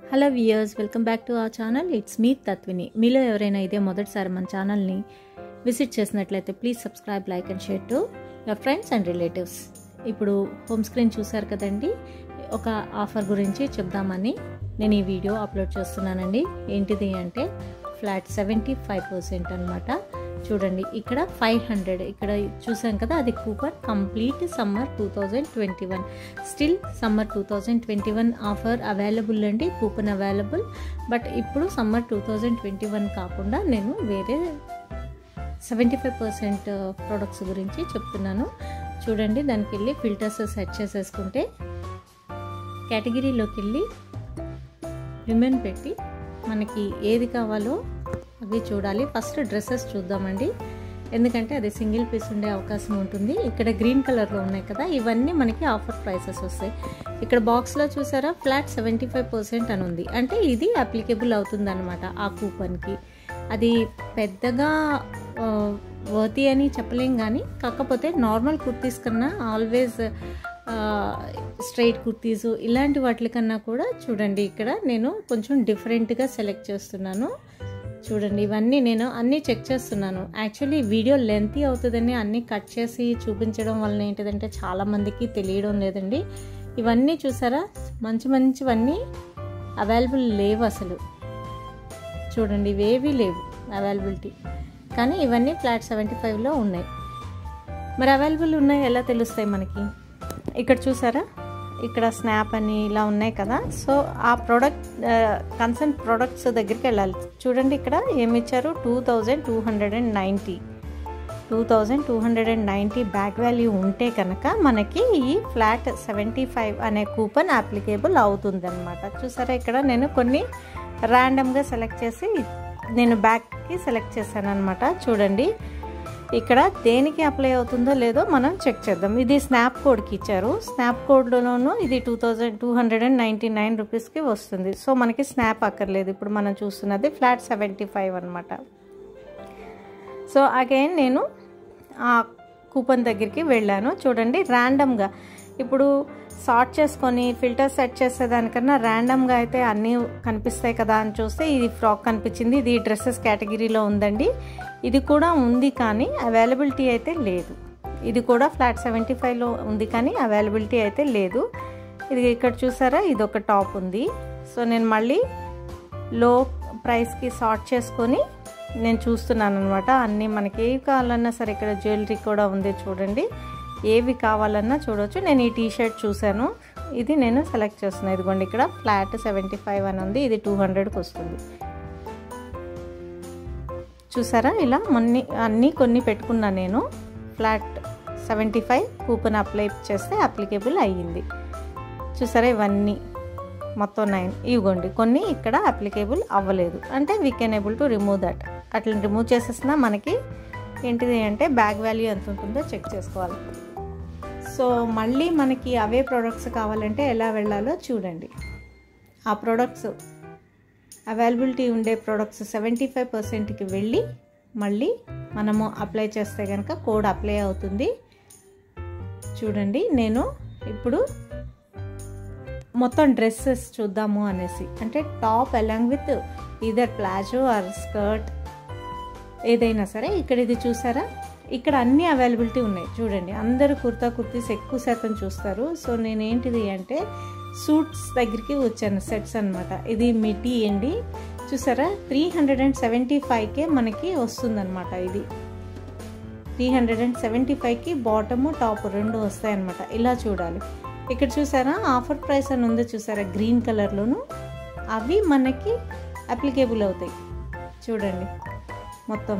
hello viewers welcome back to our channel it's me Tatvini మీలో ఎవరైనా ఇదే మొదటిసారి మన ఛానల్ని విజిట్ చేసినట్లయితే please subscribe like and share to your friends and relatives ఇప్పుడు హోమ్ స్క్రీన్ చూసారు కదండి ఒక ఆఫర్ గురించి చెప్దామని నేను ఈ వీడియో అప్లోడ్ చేస్తున్నానండి ఏంటిది అంటే ఫ్లాట్ సెవెంటీ ఫైవ్ పర్సెంట్ అనమాట చూడండి ఇక్కడ ఫైవ్ హండ్రెడ్ ఇక్కడ చూసాం కదా అది coupon complete summer two thousand twenty one still summer two thousand twenty one offer available అండి కూపన్ అవైలబుల్ బట్ ఇప్పుడు summer two thousand twenty one కాకుండా నేను వేరే సెవెంటీ ఫైవ్ పర్సెంట్ ప్రొడక్ట్స్ గురించి చెప్తున్నాను చూడండి దానికి వెళ్ళి ఫిల్టర్స్ సెట్ చేసేసుకుంటే కేటగిరీలోకి వెళ్ళి విమెన్ పెట్టి మనకి ఏది కావాలో అవి చూడాలి ఫస్ట్ డ్రెస్సెస్ చూద్దామండి ఎందుకంటే అది సింగిల్ పీస్ ఉండే అవకాశం ఉంటుంది ఇక్కడ గ్రీన్ కలర్లో ఉన్నాయి కదా ఇవన్నీ మనకి ఆఫర్ ప్రైసెస్ వస్తాయి ఇక్కడ బాక్స్లో చూసారా ఫ్లాట్ సెవెంటీ ఫైవ్ పర్సెంట్ అని ఉంది అంటే ఇది అప్లికేబుల్ అవుతుంది అనమాట ఆ కూపన్కి అది పెద్దగా వర్తి అని చెప్పలేం కానీ కాకపోతే నార్మల్ కుర్తీస్ కన్నా ఆల్వేస్ స్ట్రైట్ కుర్తీస్ ఇలాంటి వాటికన్నా కూడా చూడండి ఇక్కడ నేను కొంచెం డిఫరెంట్గా సెలెక్ట్ చేస్తున్నాను చూడండి ఇవన్నీ నేను అన్నీ చెక్ చేస్తున్నాను యాక్చువల్లీ వీడియో లెంతీ అవుతుందని అన్నీ కట్ చేసి చూపించడం వలన ఏంటిదంటే చాలామందికి తెలియడం లేదండి ఇవన్నీ చూసారా మంచి మంచివన్నీ అవైలబుల్ లేవు అసలు చూడండి ఇవేవీ లేవు అవైలబిలిటీ కానీ ఇవన్నీ ఫ్లాట్ సెవెంటీ ఫైవ్లో ఉన్నాయి మరి అవైలబుల్ ఉన్నాయి ఎలా తెలుస్తాయి మనకి ఇక్కడ చూసారా ఇక్కడ స్నాప్ అని ఇలా ఉన్నాయి కదా సో ఆ ప్రోడక్ట్ కన్సర్న్ ప్రోడక్ట్స్ దగ్గరికి వెళ్ళాలి చూడండి ఇక్కడ ఏమి ఇచ్చారు two thousand two hundred and ninety two thousand two hundred and ninety back value ఉంటే కనుక మనకి ఈ ఫ్లాట్ సెవెంటీ ఫైవ్ అనే కూపన్ అప్లికేబుల్ అవుతుంది అనమాట చూసారా ఇక్కడ నేను కొన్ని ర్యాండమ్గా సెలెక్ట్ చేసి నేను బ్యాక్కి సెలెక్ట్ చేశాను అనమాట చూడండి ఇక్కడ దేనికి అప్లై అవుతుందో లేదో మనం చెక్ చేద్దాం ఇది స్నాప్ కోడ్కి ఇచ్చారు స్నాప్ కోడ్లోనూ ఇది two thousand two hundred and ninety nine రూపీస్కి వస్తుంది సో మనకి స్నాప్ అక్కర్లేదు ఇప్పుడు మనం చూస్తున్నది ఫ్లాట్ సెవెంటీ ఫైవ్ అనమాట సో అగైన్ నేను ఆ కూపన్ దగ్గరికి వెళ్ళాను చూడండి ర్యాండమ్గా ఇప్పుడు సార్ట్ చేసుకొని ఫిల్టర్ సెట్ చేసేదానికన్నా ర్యాండమ్గా అయితే అన్నీ కనిపిస్తాయి కదా అని చూస్తే ఇది ఫ్రాక్ కనిపించింది ఇది డ్రెస్సెస్ కేటగిరీలో ఉందండి ఇది కూడా ఉంది కానీ అవైలబిలిటీ అయితే లేదు ఇది కూడా ఫ్లాట్ సెవెంటీ ఫైవ్లో ఉంది కానీ అవైలబిలిటీ అయితే లేదు ఇది ఇక్కడ చూసారా ఇది ఒక టాప్ ఉంది సో నేను మళ్ళీ లో ప్రైస్కి సార్ట్ చేసుకొని నేను చూస్తున్నాను అనమాట అన్నీ మనకి ఏవి కావాలన్నా సరే ఇక్కడ జ్యువెలరీ కూడా ఉంది చూడండి ఏవి కావాలన్నా చూడవచ్చు నేను ఈ టీ షర్ట్ చూశాను ఇది నేను సెలెక్ట్ చేస్తున్నాను ఇదిగోండి ఇక్కడ ఫ్లాట్ సెవెంటీ ఫైవ్ అని ఉంది ఇది టూ హండ్రెడ్కి వస్తుంది చూసారా ఇలా మొన్ని అన్నీ కొన్ని పెట్టుకున్నా నేను flat seventy five coupon apply చేస్తే అప్లికేబుల్ అయ్యింది చూసారా ఇవన్నీ మొత్తం నైన్ ఇవ్వండి కొన్ని ఇక్కడ అప్లికేబుల్ అవ్వలేదు అంటే we can able to remove that అట్లా రిమూవ్ చేసేసినా మనకి ఏంటిది అంటే బ్యాగ్ వాల్యూ ఎంత ఉంటుందో చెక్ చేసుకోవాలి సో మళ్ళీ మనకి అవే ప్రోడక్ట్స్ కావాలంటే ఎలా వెళ్ళాలో చూడండి ఆ ప్రోడక్ట్స్ అవైలబిలిటీ ఉండే ప్రోడక్ట్స్ సెవెంటీ ఫైవ్ పర్సెంట్కి వెళ్ళి మళ్ళీ మనము అప్లై చేస్తే కనుక కోడ్ అప్లై అవుతుంది చూడండి నేను ఇప్పుడు మొత్తం డ్రెస్సెస్ చూద్దాము అనేసి అంటే top along with either palazzo or skirt ఏదైనా సరే ఇక్కడ ఇది చూసారా ఇక్కడ అన్ని అవైలబిలిటీ ఉన్నాయి చూడండి అందరూ కుర్తా కుర్తీస్ ఎక్కువ శాతం చూస్తారు సో నేనేంటిది అంటే సూట్స్ దగ్గరికి వచ్చాను సెట్స్ అనమాట ఇది మిటీ అండి చూసారా త్రీ హండ్రెడ్ అండ్ సెవెంటీ ఫైవ్కే మనకి వస్తుందన్నమాట ఇది త్రీ హండ్రెడ్ అండ్ సెవెంటీ ఫైవ్కి బాటము టాప్ రెండు వస్తాయి అనమాట ఇలా చూడాలి ఇక్కడ చూసారా ఆఫర్ ప్రైస్ అని ఉంది చూసారా గ్రీన్ కలర్లోను అవి మనకి అప్లికేబుల్ అవుతాయి చూడండి మొత్తం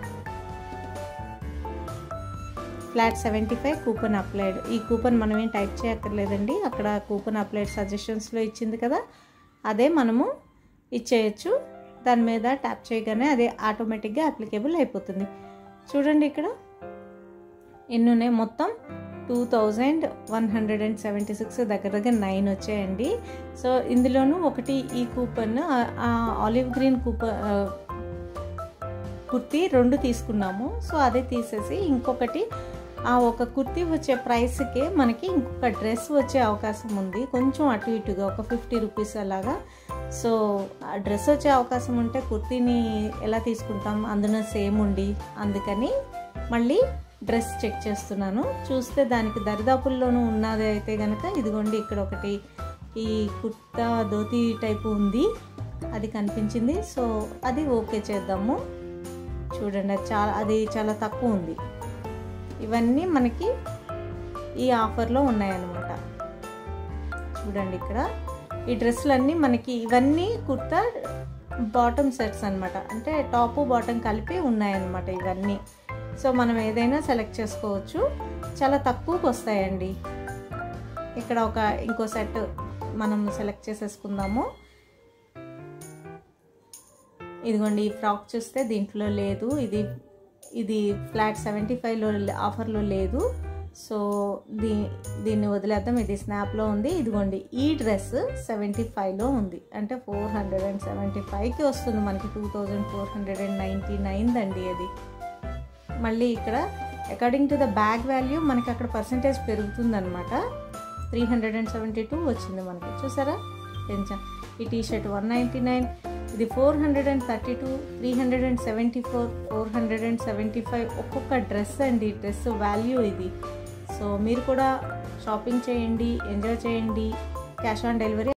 flat seventy five coupon applied ఈ కూపన్ మనం ఏం టైప్ చేయక్కర్లేదండి అక్కడ కూపన్ అప్లైడ్ సజెషన్స్లో ఇచ్చింది కదా అదే మనము ఇచ్చేయచ్చు దాని మీద ట్యాప్ చేయగానే అదే ఆటోమేటిక్గా అప్లికేబుల్ అయిపోతుంది చూడండి ఇక్కడ ఎన్ని ఉన్నాయి మొత్తం two thousand one hundred and seventy six దగ్గర దగ్గర నైన్ వచ్చాయండి సో ఇందులోనూ ఒకటి ఈ coupon olive green coupon kurti రెండు తీసుకున్నాము సో అదే తీసేసి ఇంకొకటి ఆ ఒక కుర్తీ వచ్చే ప్రైస్కే మనకి ఇంకొక డ్రెస్ వచ్చే అవకాశం ఉంది కొంచెం అటు ఇటుగా ఒక ఫిఫ్టీ రూపీస్ అలాగా సో ఆ డ్రెస్ వచ్చే అవకాశం ఉంటే కుర్తీని ఎలా తీసుకుంటాం అందులో సేమ్ ఉండి అందుకని మళ్ళీ డ్రెస్ చెక్ చేస్తున్నాను చూస్తే దానికి దరిదాపుల్లోనూ ఉన్నది అయితే కనుక ఇదిగోండి ఇక్కడ ఒకటి ఈ కుర్తా ధోతి టైపు ఉంది అది కనిపించింది సో అది ఓకే చేద్దాము చూడండి అది చాలా అది చాలా తక్కువ ఉంది ఇవన్నీ మనకి ఈ ఆఫర్లో ఉన్నాయన్నమాట చూడండి ఇక్కడ ఈ డ్రెస్సులన్నీ మనకి ఇవన్నీ కుర్తా బాటమ్ సెట్స్ అనమాట అంటే టాపు బాటమ్ కలిపి ఉన్నాయన్నమాట ఇవన్నీ సో మనం ఏదైనా సెలెక్ట్ చేసుకోవచ్చు చాలా తక్కువకి వస్తాయండి ఇక్కడ ఒక ఇంకో సెట్ మనం సెలెక్ట్ చేసేసుకుందాము ఇదిగోండి ఈ ఫ్రాక్ చూస్తే దీంట్లో లేదు ఇది ఇది ఫ్లాట్ సెవెంటీ ఫైవ్లో ఆఫర్లో లేదు సో దీ దీన్ని వదిలేద్దాం ఇది స్నాప్లో ఉంది ఇదిగోండి ఈ డ్రెస్ సెవెంటీ ఫైవ్లో ఉంది అంటే ఫోర్ హండ్రెడ్ అండ్ సెవెంటీ ఫైవ్కి వస్తుంది మనకి two thousand four hundred and ninety nine అండి అది మళ్ళీ ఇక్కడ according to the bag value మనకి అక్కడ పర్సంటేజ్ పెరుగుతుందనమాట three hundred and seventy two వచ్చింది మనకి చూసారా పెంచా ఈ T shirt one ninety nine ఇది four hundred and thirty two three hundred and seventy four four hundred and seventy five ఒక్కొక్క డ్రెస్ అండి డ్రెస్ వాల్యూ ఇది సో మీరు కూడా షాపింగ్ చేయండి ఎంజాయ్ చేయండి క్యాష్ ఆన్ డెలివరీ